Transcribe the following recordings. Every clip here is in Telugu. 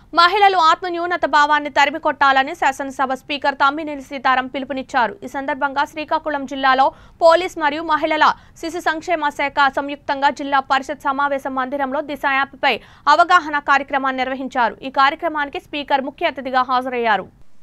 మహిళలు ఆత్మన్యూనత భావాన్ని తరిమి కొట్టాలని శాసనసభ స్పీకర్ తమ్మినేని సీతారాం పిలుపునిచ్చారు ఈ సందర్భంగా శ్రీకాకుళం జిల్లాలో పోలీస్ మరియు మహిళల శిశు సంక్షేమ శాఖ సంయుక్తంగా జిల్లా పరిషత్ సమావేశ మందిరంలో దిశ యాప్పై అవగాహన కార్యక్రమాన్ని నిర్వహించారు ఈ కార్యక్రమానికి స్పీకర్ ముఖ్య అతిథిగా హాజరయ్యారు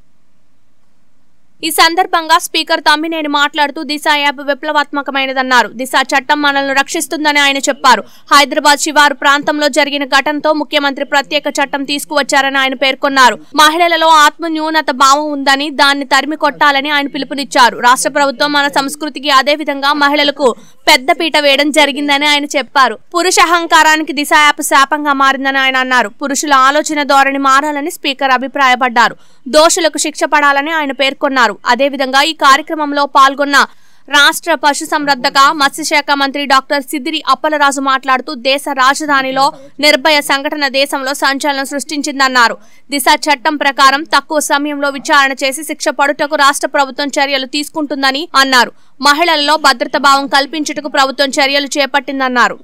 ఈ సందర్భంగా స్పీకర్ తమ్మినేని మాట్లాడుతూ దిశ యాప్ విప్లవాత్మకమైనదన్నారు దిశ చట్టం మనల్ని రక్షిస్తుందని ఆయన చెప్పారు హైదరాబాద్ శివారు ప్రాంతంలో జరిగిన ఘటనతో ముఖ్యమంత్రి ప్రత్యేక చట్టం తీసుకువచ్చారని ఆయన పేర్కొన్నారు మహిళలలో ఆత్మ న్యూనత భావం ఉందని దాన్ని తరిమి కొట్టాలని ఆయన పిలుపునిచ్చారు రాష్ట్ర ప్రభుత్వం మన సంస్కృతికి అదే విధంగా మహిళలకు పెద్ద పీట వేయడం జరిగిందని ఆయన చెప్పారు పురుష అహంకారానికి దిశ యాప్ శాపంగా మారిందని ఆయన అన్నారు పురుషుల ఆలోచన ధోరణి మారాలని స్పీకర్ అభిప్రాయపడ్డారు దోషులకు శిక్ష పడాలని ఆయన పేర్కొన్నారు అదేవిధంగా ఈ కార్యక్రమంలో పాల్గొన్న రాష్ట్ర పశు సంరక్షక మత్స్యశాఖ మంత్రి డాక్టర్ సిద్దిరి అప్పలరాజు మాట్లాడుతూ దేశ రాజధానిలో నిర్భయ సంఘటన దేశంలో సంచలనం సృష్టించిందన్నారు దిశ చట్టం ప్రకారం తక్కువ సమయంలో విచారణ చేసి శిక్ష పడుటకు రాష్ట్ర ప్రభుత్వం చర్యలు తీసుకుంటుందని అన్నారు మహిళలలో భద్రత భావం కల్పించుటకు ప్రభుత్వం చర్యలు చేపట్టిందన్నారు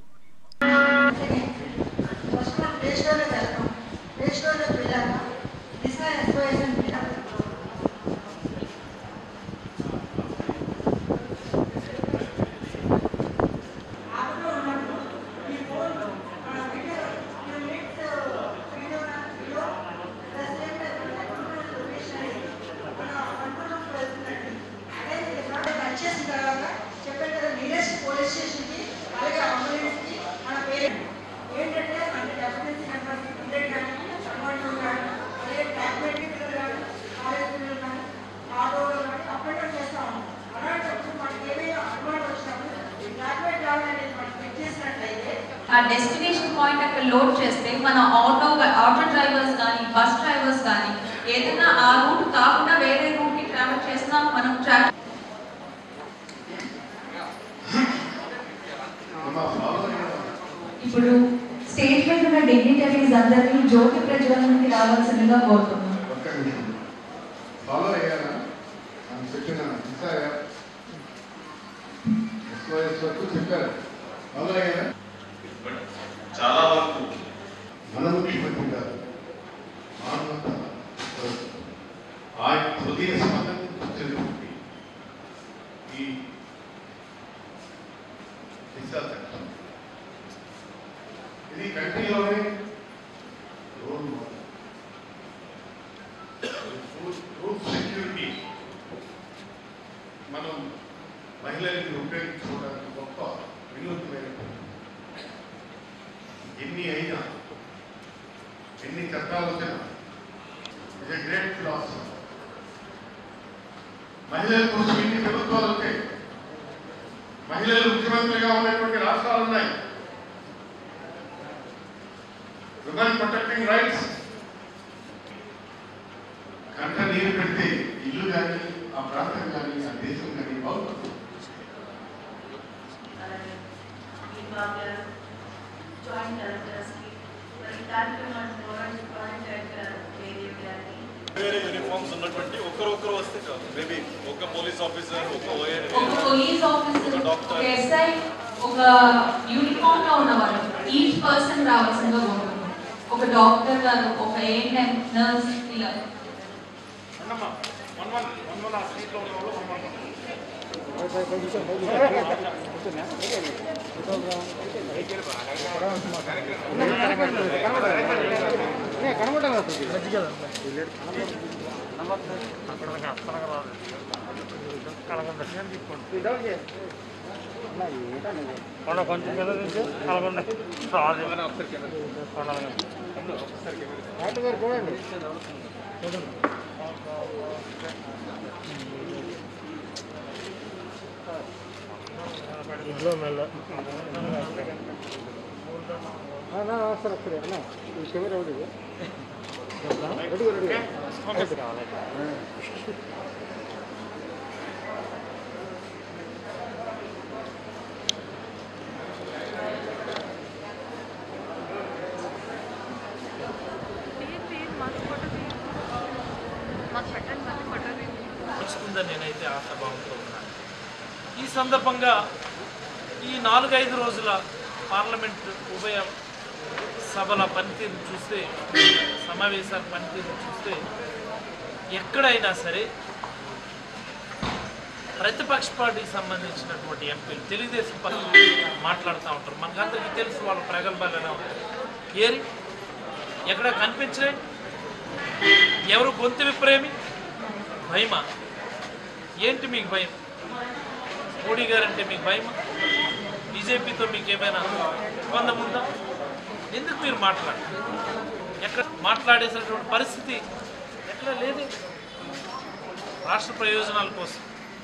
రేషియోలో వెళ్తాం రేషియోలో వెళ్ళాక దిశ ఎక్స్పోజేషన్ వెళ్ళాక ఆటలో ఉన్నప్పుడు ఈ ఫోన్ మన video minutes video video plus control location అనేది మన కంట్రోల్లోకి వెళ్తుందండి అదే ఎప్పుడైనా టచ్ చేసిన తర్వాత చెప్పాను కదా నియరెస్ట్ పోలీస్ స్టేషన్కి అలాగే అంబులెన్స్కి మన పేరెంట్ ఏంటంటే మన డెఫినెన్సీ నెంబర్ హండ్రెడ్ కానీ సన్మానం కానీ అలాగే ట్రాక్మెంట్ పిల్లలు కానీ కాలేజ్ పిల్లలు కానీ ఆటోలో కానీ అప్ అండ్ డౌన్ చేస్తూ ఉంటాం అలాంటప్పుడు మనకి ఏమైనా అనుమానం వచ్చినప్పుడు ట్రాక్మెంట్ రావడం అనేది మనం చెక్ చేసినట్లయితే ఆ డెస్టినేషన్ పాయింట్ అక్కడ లోడ్ చేస్తే మన ఆటో ఆటో డ్రైవర్స్ కానీ బస్ డ్రైవర్స్ కానీ ఏదైనా ఆ రూట్ కాకుండా వేరే రూట్ కి ట్రావెల్ చేసినా మనం ట్రాక్ ఇప్పుడు స్టేజ్ మీద ఉన్న డిగ్నిటరీస్ అందరినీ జ్యోతి ప్రజ్వలనకి రావాల్సిందిగా కోరుతున్నాం ఒక్క నిమిషం ఫాలో అయ్యారా అని చెప్పిన ఇస్తారా ఎస్ఓఎస్ వరకు చెప్పారు ఫాలో అయ్యారా చాలా వరకు మన ముఖ్యమంత్రి గారు మానవత ఆయన హృదయ స్పందన వచ్చినటువంటి ఈ దిశా చట్టం ఇది కంట్రీలోనే రోల్ మోడల్ రూట్ సెక్యూరిటీ మనం మహిళలకు ఉపయోగించుకోవడానికి గొప్ప వినూత్నమైన ఎన్ని అయినా ఎన్ని చట్టాలు వచ్చినా ఇస్ ఎ గ్రేట్ ఫిలాసఫీ మహిళల కోసం ఎన్ని ప్రభుత్వాలు వచ్చాయి మహిళలు ముఖ్యమంత్రిగా ఉన్నటువంటి రాష్ట్రాలు ఉన్నాయి విమెన్ ప్రొటెక్టింగ్ రైట్స్ కంట నీరు పెడితే ఇల్లు కానీ ఆ ప్రాంతం కానీ ఆ దేశం కానీ బాగుంటుంది అలాగే ఈ బాగా జాయింట్ కలెక్టర్స్కి మరి ఈ కార్యక్రమాన్ని గవర్నమెంట్ జాయింట్ కలెక్టర్ ఏరియా గారికి వేరే యూనిఫామ్స్ ఉన్నటువంటి ఒకరొకరు వస్తే కాదు మేబీ ఒక పోలీస్ ఆఫీసర్ ఒక OA ఒక పోలీస్ ఆఫీసర్ ఒక డాక్టర్. ఒక ఎస్ఐ ఒక యూనిఫామ్ లో ఉన్నవాళ్ళు ఈచ్ పర్సన్ రావాల్సిందిగా కోరుతున్నాం ఒక డాక్టర్ గారు ఒక ఏఎన్ఎం నర్స్ ఇలా కొంచెం కింద తీసి కలగండి రాదు ఇంట్లో మెల్ల సరే సరే అన్న ఈ కెమెరా ఒకటి రెడీ రెడీ వస్తుందని నేనైతే ఆశాభావంతో ఉన్నాను ఈ సందర్భంగా ఈ నాలుగైదు రోజుల పార్లమెంట్ ఉభయ సభల పనితీరు చూస్తే సమావేశాల పనితీరు చూస్తే ఎక్కడైనా సరే ప్రతిపక్ష పార్టీకి సంబంధించినటువంటి ఎంపీలు తెలుగుదేశం పార్టీ మాట్లాడుతూ ఉంటారు మనకందరికీ తెలుసు వాళ్ళ ప్రగల్భాలు ఎలా ఉంటాయి ఏరి ఎక్కడ కనిపించలే ఎవరు గొంతు విప్రేమి భయమా ఏంటి మీకు భయం మోడీ గారు అంటే మీకు భయమా బీజేపీతో మీకు ఏమైనా ఒప్పందం ఉందా ఎందుకు మీరు మాట్లాడారు ఎక్కడ మాట్లాడేసినటువంటి పరిస్థితి ఎక్కడ లేదు రాష్ట్ర ప్రయోజనాల కోసం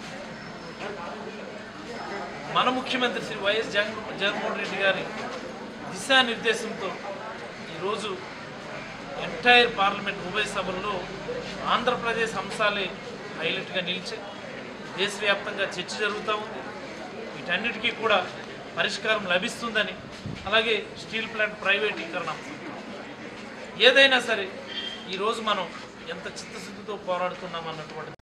మన ముఖ్యమంత్రి శ్రీ వైఎస్ జగన్ జగన్మోహన్ రెడ్డి గారి దిశానిర్దేశంతో ఈరోజు ఎంటైర్ పార్లమెంట్ ఉభయ సభల్లో ఆంధ్రప్రదేశ్ అంశాలే హైలైట్గా నిలిచాయి దేశవ్యాప్తంగా చర్చ జరుగుతూ ఉంది వీటన్నిటికీ కూడా పరిష్కారం లభిస్తుందని అలాగే స్టీల్ ప్లాంట్ ప్రైవేటీకరణ అంశం. ఏదైనా సరే ఈరోజు మనం ఎంత చిత్తశుద్ధితో పోరాడుతున్నాం అన్నటువంటి